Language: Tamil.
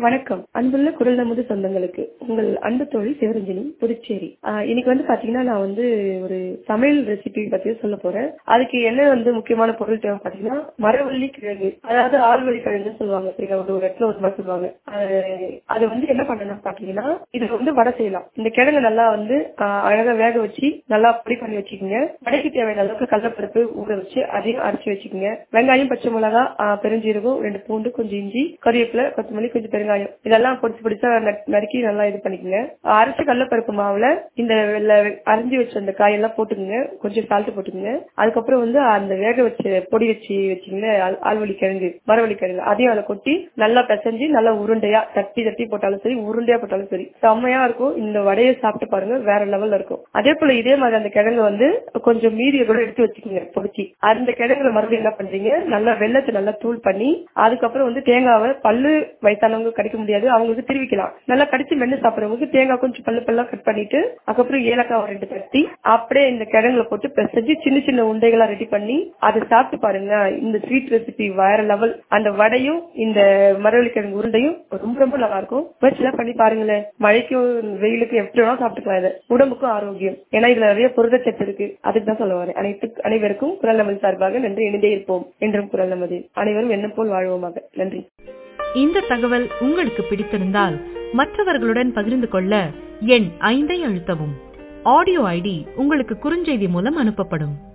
வணக்கம் அன்புள்ள குரல் நமது சொந்தங்களுக்கு உங்கள் அன்பு தோழி சிவரஞ்சனி புதுச்சேரி ஆஹ் இன்னைக்கு வந்து பாத்தீங்கன்னா நான் வந்து ஒரு சமையல் ரெசிபி பத்தி சொல்ல போறேன் அதுக்கு என்ன வந்து முக்கியமான பொருள் தேவை பாத்தீங்கன்னா மரவள்ளி கிழங்கு அதாவது ஆள்வழி கிழங்குன்னு சொல்லுவாங்க சரிங்களா ஒரு ஒரு இடத்துல ஒரு மாதிரி சொல்லுவாங்க அது- அது வந்து என்ன பண்ணணும் பாத்தீங்கன்னா இது வந்து வடை செய்யலாம் இந்த கிழங்கு நல்லா வந்து ஆஹ் அழகா வேக வச்சு நல்லா பொடி பண்ணி வச்சுக்கோங்க வடைக்கு தேவையான அளவுக்கு கடலப்பருப்பு ஊற வச்சு அதையும் அரைச்சு வச்சுக்கோங்க வெங்காயம் பச்சை மிளகா ஆஹ் பெருஞ்சீரகம் ரெண்டு பூண்டு கொஞ்சம் இஞ்சி கறிவேப்பிலை கொத்தமல்லி கொஞ்சம் பெருங்காயம் இதெல்லாம் பொடிச்சு பொடிச்சா ந- நறுக்கி நல்லா இது பண்ணிக்கோங்க அரைச்ச கடலப்பருப்பு மாவுல இந்த வெள்ளை அரைஞ்சி வச்ச அந்த காயெல்லாம் போட்டுக்கோங்க கொஞ்சம் சால்ட் போட்டுக்கோங்க அதுக்கப்புறம் வந்து அந்த வேக வச்ச பொடி வச்சு வச்சுக்கோங்க ஆள்வழி கிழங்கு மரவள்ளி கிழங்கு அதையும் அதை கொட்டி நல்லா பிசைஞ்சு நல்லா உருண்டையா தட்டி தட்டி போட்டாலும் சரி உருண்டையா போட்டாலும் சரி செம்மையா இருக்கும் இந்த வடையை சாப்பிட்டு பாருங்க வேற லெவல்ல இருக்கும் அதே போல இதே மாதிரி அந்த கிழங்கு வந்து கொஞ்சம் மீதியை கூட எடுத்து வச்சுக்கோங்க பொடிச்சு அந்த கிழங்குல மறுபடியும் என்ன பண்றீங்க நல்லா வெள்ளத்தை நல்லா தூள் பண்ணி அதுக்கப்புறம் வந்து தேங்காவை பல்லு வயசானவங்க கடிக்க முடியாது அவங்களுக்கு திருவிக்கலாம் நல்லா கடிச்சு மென்னு சாப்பிடுறவங்களுக்கு தேங்காய் கொஞ்சம் பல்லு பல்லா கட் பண்ணிட்டு அதுக்கப்புறம் ஏலக்காய் ரெண்டு தட்டி அப்படியே இந்த கிழங்குல போட்டு பிசைஞ்சு சின்ன சின்ன உண்டைகளா ரெடி பண்ணி அதை சாப்பிட்டு பாருங்க இந்த ஸ்வீட் ரெசிபி வேற லெவல் அந்த வடையும் இந்த மரவள்ளி கிழங்கு உருண்டையும் ரொம்ப ரொம்ப நல்லா இருக்கும் வச்சுலாம் பண்ணி பாருங்களேன் மழைக்கும் வெயிலுக்கும் எப்படி வேணாலும் சாப்பிட்டுக்கலாம் இதை உடம்புக்கும் ஆரோக்கியம் ஏன்னா இதுல நிறைய புரதச்சத்து இருக்கு அதுக்கு தான் சொல்ல வரேன் அனைத்து அனைவருக்கும் குரல் நமது சார்பாக நன்றி இணைந்தே இருப்போம் என்றும் குரல் நமது அனைவரும் என்ன போல் வாழ்வோமாக நன்றி இந்த தகவல் உங்களுக்கு பிடித்திருந்தால் மற்றவர்களுடன் பகிர்ந்து கொள்ள எண் ஐந்தை அழுத்தவும் ஆடியோ ஐடி உங்களுக்கு குறுஞ்செய்தி மூலம் அனுப்பப்படும்